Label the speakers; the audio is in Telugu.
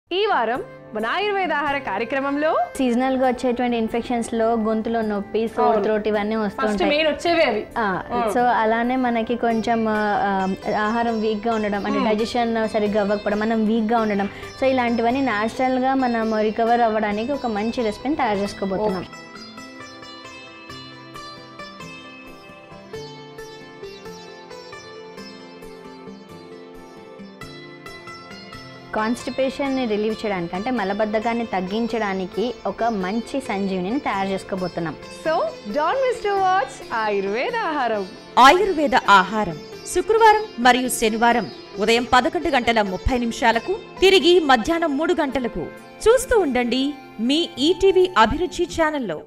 Speaker 1: ఈ వారం మన ఆయుర్వేద ఆహార కార్యక్రమంలో
Speaker 2: సీజనల్ గా వచ్చేటువంటి ఇన్ఫెక్షన్స్ లో గొంతులో నొప్పి సోర్
Speaker 1: అవును.
Speaker 2: త్రోట్ ఇవన్నీ
Speaker 1: ఫస్ట్
Speaker 2: వస్తుంటాయి
Speaker 1: మెయిన్ వచ్చేవి అవి
Speaker 2: సో అలానే మనకి కొంచెం ఆ, ఆ, ఆహారం వీక్ గా ఉండడం అంటే డైజెషన్ సరిగ్గా అవ్వకపోవడం మనం వీక్ గా ఉండడం సో ఇలాంటివన్నీ natural గా మనం రికవర్ అవ్వడానికి ఒక మంచి రెసిపీని తయారు చేసుకోబోతున్నాం కాన్స్టిపేషన్ని రిలీవ్ చేయడానికి అంటే మలబద్ధకాన్ని తగ్గించడానికి ఒక మంచి సంజీవిని తయారు చేసుకోబోతున్నాం
Speaker 1: so don't miss to watch Ayurveda ఆహారం
Speaker 3: ఆయుర్వేద ఆహారం శుక్రవారం మరియు శనివారం ఉదయం పదకొండు గంటల ముప్పై నిమిషాలకు తిరిగి మధ్యాహ్నం మూడు గంటలకు చూస్తూ ఉండండి మీ ఈటీవీ అభిరుచి ఛానల్లో